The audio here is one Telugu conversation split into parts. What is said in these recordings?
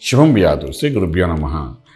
శుభం వ్యాధు శ్రీ గురుభ్యో నమ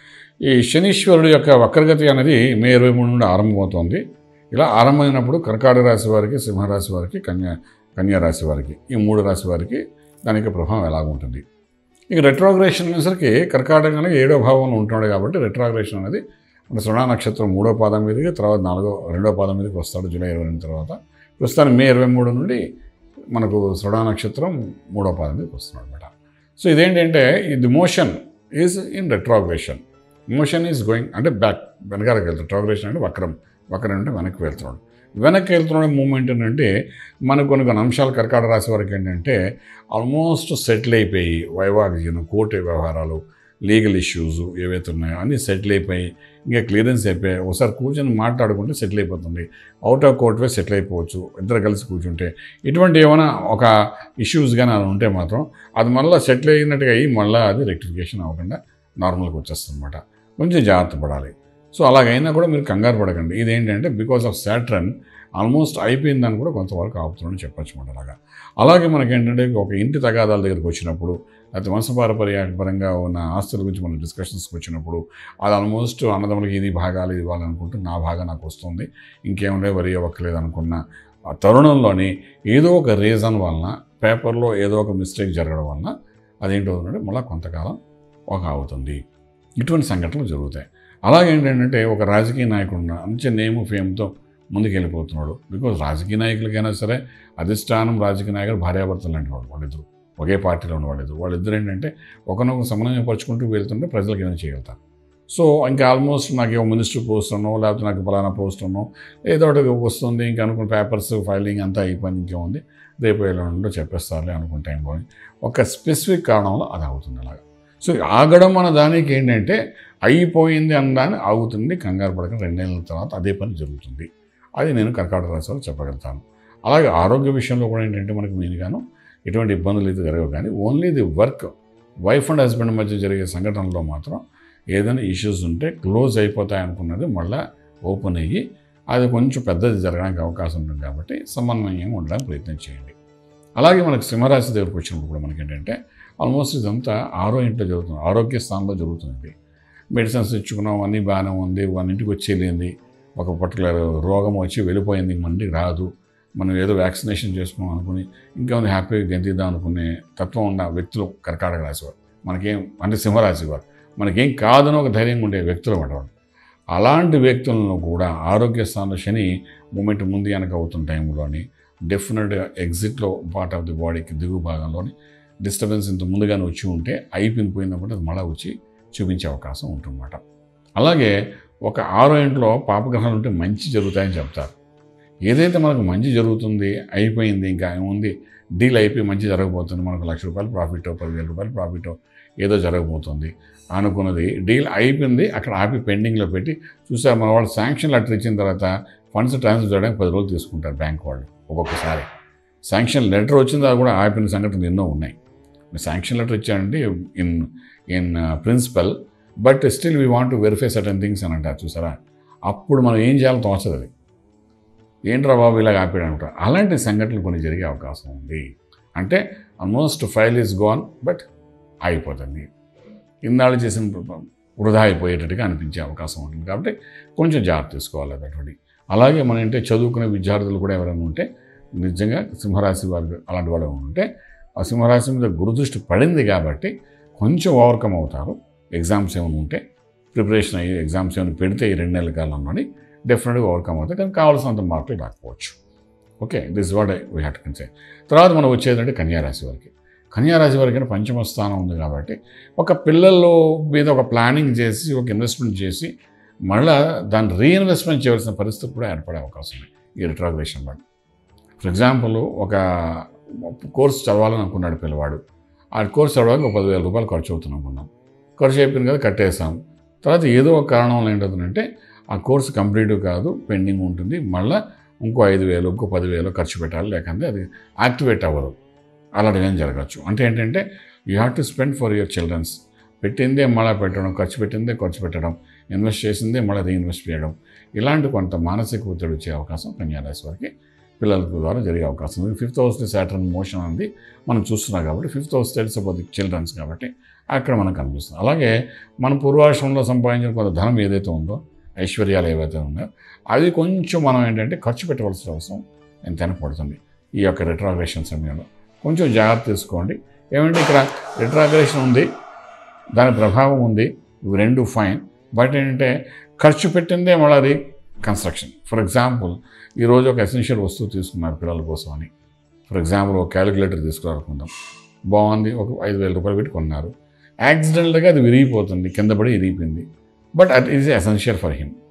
ఈ శనీశ్వరుడు యొక్క వక్రగతి అనేది మే ఇరవై మూడు నుండి ఆరంభమవుతోంది ఇలా ఆరంభమైనప్పుడు కర్కాటక రాశి వారికి సింహరాశి వారికి కన్యా కన్యా రాశి వారికి ఈ మూడు రాశి వారికి దానికి ప్రభావం ఎలాగ ఉంటుంది ఇక రెట్రోగ్రేషన్ అనేసరికి కర్కాటక అనేది ఏడో భావంలో ఉంటున్నాడు కాబట్టి రెట్రోగ్రేషన్ అనేది మన శ్రవణ నక్షత్రం మూడో పాదం మీదకి తర్వాత నాలుగో రెండో పాదం మీదకి వస్తాడు జూలై ఇరవై రెండు తర్వాత ప్రస్తుతానికి మే ఇరవై మూడు నుండి మనకు శ్రవణ నక్షత్రం మూడో పాదం మీదకి వస్తున్నాడు అనమాట సో ఇదేంటంటే ఇది motion is in retrogression motion is going అంటే బ్యాక్ వెనకాలకు వెళ్తాడు రెట్రోగ్రేషన్ అంటే వక్రం వక్రం అంటే వెనక్కి వెళ్తున్నాడు వెనక్కి వెళ్తున్నాడు మూమెంట్ ఏంటంటే మనకు కొన్ని కొన్ని అంశాలు కర్కాటక రాశి వరకు ఏంటంటే ఆల్మోస్ట్ సెటిల్ అయిపోయి వైవాహికం కోర్టు వ్యవహారాలు లీగల్ ఇష్యూస్ ఏవైతే ఉన్నాయో అన్నీ సెటిల్ అయిపోయి ఇంకా క్లియరెన్స్ అయిపోయి ఒకసారి కూర్చొని మాట్లాడుకుంటే సెటిల్ అయిపోతుంది out of court way settle అయిపోవచ్చు ఇద్దరు కలిసి కూర్చుంటే ఇటువంటి ఏమైనా ఒక ఇష్యూస్ కానీ అలా ఉంటే మాత్రం అది మళ్ళీ సెటిల్ అయినట్టుగా అయ్యి మళ్ళీ అది రెక్టిఫికేషన్ అవ్వకుండా నార్మల్గా వచ్చేస్తుంది అనమాట కొంచెం జాగ్రత్త పడాలి సో అలాగైనా కూడా మీరు కంగారు పడకండి ఇదేంటంటే బికాస్ ఆఫ్ సాట్రన్ ఆల్మోస్ట్ అయిపోయిందని కూడా కొంతవరకు ఆపుతున్నాడని చెప్పచ్చు మాట అలాగా అలాగే మనకేంటంటే ఒక ఇంటి తగాదాల దగ్గరికి వచ్చినప్పుడు లేకపోతే వంశపారపర్యపరంగా ఉన్న ఆస్తుల గురించి మనం డిస్కషన్స్కి వచ్చినప్పుడు అది ఆల్మోస్ట్ అన్నదమ్ములకి ఇది భాగాలు ఇది ఇవ్వాలనుకుంటూ నా భాగం నాకు వస్తుంది ఇంకేముండే వరి ఇవ్వక్కలేదు అనుకున్న ఆ తరుణంలోని ఏదో ఒక రీజన్ వలన పేపర్లో ఏదో ఒక మిస్టేక్ జరగడం వలన అదేంటవుతుందంటే మళ్ళీ కొంతకాలం ఒక అవుతుంది ఇటువంటి సంఘటనలు జరుగుతాయి అలాగే ఏంటంటే ఒక రాజకీయ నాయకుడు మంచి నేమ్ ఫేమ్తో ముందుకు వెళ్ళిపోతున్నాడు బికాజ్ రాజకీయ నాయకులకైనా సరే అధిష్టానం రాజకీయ నాయకులు భార్యాభర్తలు లాంటి వాళ్ళు వాళ్ళిద్దరు ఒకే పార్టీలో ఉన్న వాళ్ళిద్దరు వాళ్ళిద్దరు ఏంటంటే ఒకరినొక సమన్వయపరుచుకుంటూ వెళ్తుంటే ప్రజలకు ఏమైనా చేయగలుగుతారు సో ఇంకా ఆల్మోస్ట్ నాకు ఏమో మినిస్టర్ పోస్ట్ ఉన్నో లేకపోతే నాకు ఫలానా పోస్ట్ ఉన్నో ఏదో ఒకటి వస్తుంది ఇంకా అనుకున్న పేపర్స్ ఫైలింగ్ అంతా అయిపోయింది ఇంకేముంది రేపు ఎల్లుండో చెప్పేస్తారులే అనుకున్న టైంలో ఒక స్పెసిఫిక్ కారణంలో అది అవుతుంది అలాగా సో ఆగడం అన్న దానికి ఏంటంటే అయిపోయింది అనడాన్ని ఆగుతుంది కంగారు పడక రెండు నెలల తర్వాత అదే పని జరుగుతుంది అది నేను కర్కాటక రాశి వాళ్ళు చెప్పగలుగుతాను అలాగే ఆరోగ్య విషయంలో కూడా ఏంటంటే మనకు మెయిన్గాను ఎటువంటి ఇబ్బందులు అయితే జరగవు కానీ only the work wife and husband మధ్య జరిగే సంఘటనలో మాత్రం ఏదైనా ఇష్యూస్ ఉంటే క్లోజ్ అయిపోతాయి అనుకున్నది మళ్ళీ ఓపెన్ అయ్యి అది కొంచెం పెద్దది జరగడానికి అవకాశం ఉంటుంది కాబట్టి సమన్వయంగా ఉండడానికి ప్రయత్నం చేయండి అలాగే మనకు సింహరాశి దగ్గరకు వచ్చినప్పుడు కూడా మనకి ఏంటంటే ఆల్మోస్ట్ ఇదంతా ఆరో ఇంట్లో జరుగుతుంది ఆరోగ్య స్థానంలో జరుగుతుంది మెడిసిన్స్ ఇచ్చుకున్నాం అన్నీ బాగానే ఉంది మన ఇంటికి వచ్చేలేంది ఒక పర్టికులర్ రోగం వచ్చి వెళ్ళిపోయింది మన ఇంటికి రాదు మనం ఏదో వ్యాక్సినేషన్ చేసుకున్నాం అనుకుని ఇంకా ఉంది హ్యాపీగా గెంతిద్దాం అనుకునే తత్వం ఉన్న వ్యక్తులు కర్కాటక రాశి వారు మనకేం అంటే సింహరాశి వారు మనకేం కాదని ఒక ధైర్యంగా ఉండే వ్యక్తులు అన్నమాట అలాంటి వ్యక్తులను కూడా ఆరోగ్య స్థానంలో శని మూమెంట్ ముందు వెనక అవుతున్న టైంలోని డెఫినెట్గా ఎగ్జిట్లో పార్ట్ ఆఫ్ ది బాడీకి దిగువ భాగంలోని డిస్టర్బెన్స్ ఇంత ముందుగానే వచ్చి ఉంటే అయిపోయింది పోయినప్పుడు అది మళ్ళీ వచ్చి చూపించే అవకాశం ఉంటుందన్నమాట అలాగే ఒక ఆరో ఇంట్లో పాపగ్రహాలు ఉంటే మంచి జరుగుతాయని చెప్తారు ఏదైతే మనకు మంచి జరుగుతుంది అయిపోయింది ఇంకా ఏముంది డీల్ అయిపోయి మంచి జరగబోతుంది మనకు లక్ష రూపాయలు ప్రాఫిట్ పదివేల రూపాయలు ప్రాఫిట్ ఏదో జరగబోతుంది అనుకున్నది డీల్ అయిపోయింది అక్కడ ఆపి పెండింగ్లో పెట్టి చూసారు మన వాళ్ళు శాంక్షన్ లెటర్ ఇచ్చిన తర్వాత ఫండ్స్ ట్రాన్స్ఫర్ చేయడానికి పది రోజులు తీసుకుంటారు బ్యాంక్ వాళ్ళు ఒక్కొక్కసారి శాంక్షన్ లెటర్ వచ్చిన తర్వాత కూడా ఆపిన సంఘటనలు ఎన్నో ఉన్నాయి మీరు శాంక్షన్ లెటర్ ఇచ్చారంటే in in principle but still we want to verify certain things అని అంటారు చూసారా అప్పుడు మనం ఏం చేయాలో తోచదు అది ఏంట్రా బాబు ఇలాగ ఆపాడు అంటారు అలాంటి సంఘటనలు కొన్ని జరిగే అవకాశం ఉంది అంటే almost file is gone but అయిపోతుంది ఇన్నాళ్ళు చేసిన వృధా అయిపోయేటట్టుగా అనిపించే అవకాశం ఉంటుంది కాబట్టి కొంచెం జాగ్రత్త తీసుకోవాలి అటువంటి అలాగే మన అంటే చదువుకునే విద్యార్థులు కూడా ఎవరైనా ఉంటే నిజంగా సింహరాశి వారు అలాంటి వాళ్ళు ఉంటే ఆ సింహరాశి మీద గురుదృష్టి పడింది కాబట్టి కొంచెం ఓవర్కమ్ అవుతారు ఎగ్జామ్స్ ఏమైనా ఉంటే ప్రిపరేషన్ అయ్యి ఎగ్జామ్స్ ఏమైనా పెడితే ఈ రెండు నెలల కాలంలోని డెఫినెట్గా ఓవర్కమ్ అవుతాయి కానీ కావాల్సినంత మార్కులు రాకపోవచ్చు okay this what I we had can say తర్వాత మనం వచ్చేదంటే కన్యారాశి వారికి కన్యారాశి వారికి పంచమ స్థానం ఉంది కాబట్టి ఒక పిల్లల్లో మీద ఒక ప్లానింగ్ చేసి ఒక ఇన్వెస్ట్మెంట్ చేసి మళ్ళీ దాన్ని రీఇన్వెస్ట్మెంట్ చేయవలసిన పరిస్థితి కూడా ఏర్పడే అవకాశం ఉంది ఈ రిట్రాగ్రేషన్ వల్ల ఫర్ ఎగ్జాంపుల్ ఒక కోర్స్ చదవాలని అనుకున్నాడు పిల్లవాడు ఆ కోర్స్ చదవడానికి ఒక పదివేల రూపాయలు ఖర్చు అవుతుంది అనుకున్నాం ఖర్చు అయిపోయింది కదా కట్టేసాం తర్వాత ఏదో ఒక కారణం వల్ల ఏంటవుతుందంటే ఆ కోర్సు కంప్లీట్ కాదు పెండింగ్ ఉంటుంది మళ్ళీ ఇంకో ఐదు వేలు ఇంకో పదివేలు ఖర్చు పెట్టాలి లేకపోతే అది యాక్టివేట్ అవ్వదు అలాంటివి ఏం జరగచ్చు అంటే ఏంటంటే you have to spend for your childrens పెట్టిందే మళ్ళీ పెట్టడం ఖర్చు పెట్టిందే ఖర్చు పెట్టడం ఇన్వెస్ట్ చేసిందే మళ్ళీ రీఇన్వెస్ట్ చేయడం ఇలాంటి కొంత మానసిక ఒత్తిడి వచ్చే అవకాశం కన్యారాశి వారికి పిల్లల ద్వారా జరిగే అవకాశం ఉంది ఫిఫ్త్ హౌస్ సాటర్న్ మోషన్ అనేది మనం చూస్తున్నాం కాబట్టి ఫిఫ్త్ హౌస్ తెలుసు అబౌట్ ది చిల్డ్రన్స్ కాబట్టి అక్కడ మనకు కనిపిస్తుంది అలాగే మన పూర్వాశ్రమంలో సంపాదించిన కొంత ధనం ఏదైతే ఉందో ఐశ్వర్యాలు ఏవైతే ఉన్నాయో అది కొంచెం మనం ఏంటంటే ఖర్చు పెట్టవలసిన అవసరం ఎంతైనా పడుతుంది ఈ యొక్క రిట్రాగ్రేషన్ సమయంలో కొంచెం జాగ్రత్త తీసుకోండి ఏమంటే ఇక్కడ రిట్రాగ్రేషన్ ఉంది దాని ప్రభావం ఉంది ఇవి రెండు ఫైన్ బట్ ఏంటంటే ఖర్చు పెట్టిందే మళ్ళీ కన్స్ట్రక్షన్ ఫర్ ఎగ్జాంపుల్ ఈరోజు ఒక ఎసెన్షియల్ వస్తువు తీసుకున్నారు పిల్లల కోసం అని ఫర్ ఎగ్జాంపుల్ ఒక క్యాలిక్యులేటర్ తీసుకురానుకుందాం బాగుంది ఒక ఐదు వేల రూపాయలు పెట్టి కొన్నారు యాక్సిడెంట్గా అది విరిగిపోతుంది కింద పడి విరిగిపోయింది but it is essential for him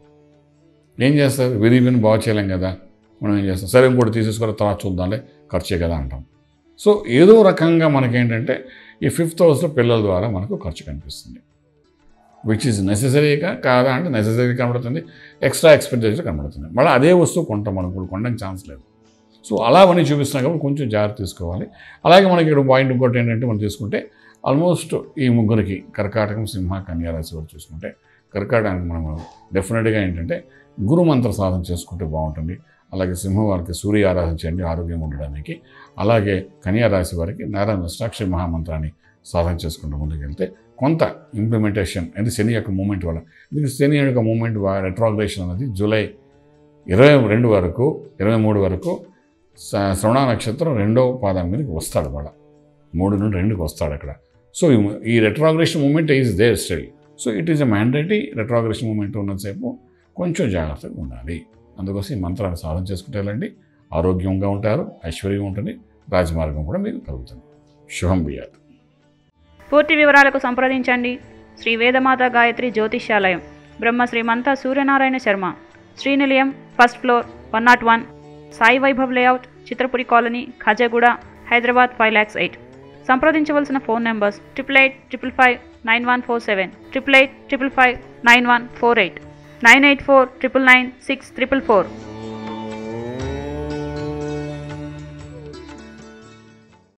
ఏం చేస్తారు విరిగిపోయిన బాగు చేయలేం కదా మనం ఏం చేస్తాం సరే ఇంకోటి తీసేసుకొని తర్వాత చూద్దాంలే ఖర్చే కదా అంటాం సో ఏదో రకంగా మనకేంటంటే ఈ ఫిఫ్త్ హౌస్లో పిల్లల ద్వారా మనకు ఖర్చు కనిపిస్తుంది విచ్ ఈజ్ నెససరీగా కాదా అంటే నెససరీ కనబడుతుంది ఎక్స్ట్రా ఎక్స్పెండిచర్ కనబడుతుంది మళ్ళీ అదే వస్తువు కొంటాం మనం ఇప్పుడు కొనడానికి ఛాన్స్ లేదు సో అలా అవన్నీ చూపిస్తున్నాం కాబట్టి కొంచెం జాగ్రత్త తీసుకోవాలి అలాగే మనకి ఇక్కడ పాయింట్ ఇంకోటి ఏంటంటే మనం తీసుకుంటే ఆల్మోస్ట్ ఈ ముగ్గురికి కర్కాటకం సింహ కన్యా రాశి వారు చూసుకుంటే కర్కాటకానికి మనం డెఫినెట్గా ఏంటంటే గురు మంత్ర సాధన చేసుకుంటే బాగుంటుంది అలాగే సింహం వారికి సూర్య ఆరాధన చేయండి ఆరోగ్యం ఉండడానికి అలాగే కన్యా రాశి వారికి నారాయణ అష్టాక్షరి మహామంత్రాన్ని సాధన చేసుకుంటూ ముందుకెళ్తే కొంత ఇంప్లిమెంటేషన్ అంటే శని యొక్క మూమెంట్ వల్ల ఇది శని యొక్క మూమెంట్ రెట్రాగ్రేషన్ అనేది జూలై ఇరవై రెండు వరకు ఇరవై మూడు వరకు స- శ్రవణ నక్షత్రం రెండో పాదం మీదకి వస్తాడు వాడ మూడు నుండి రెండుకి వస్తాడు అక్కడ సో ఈ- ఈ retrogression moment is there still so it is a mandatory retrogression moment ఉన్నంతసేపు కొంచెం జాగ్రత్తగా ఉండాలి అందుకోసం ఈ మంత్రాన్ని సాధన చేసుకుంటే వెళ్ళండి ఆరోగ్యంగా ఉంటారు ఐశ్వర్యం ఉంటుంది రాజమార్గం కూడా మీకు కలుగుతుంది శుభం బియాత్ పూర్తి వివరాలకు సంప్రదించండి Shri Vedamata Gayatri Jyotishyalayam Brahma Shrimanta Suryanarayana Sharma Srinilayam first floor one not one Sai Vaibhav layout Chitrapuri colony Khajaguda Hyderabad five lakhs eight సంప్రదించవలసిన phone numbers triple eight triple five nine one four seven triple eight triple five nine one four eight nine eight four triple nine six triple four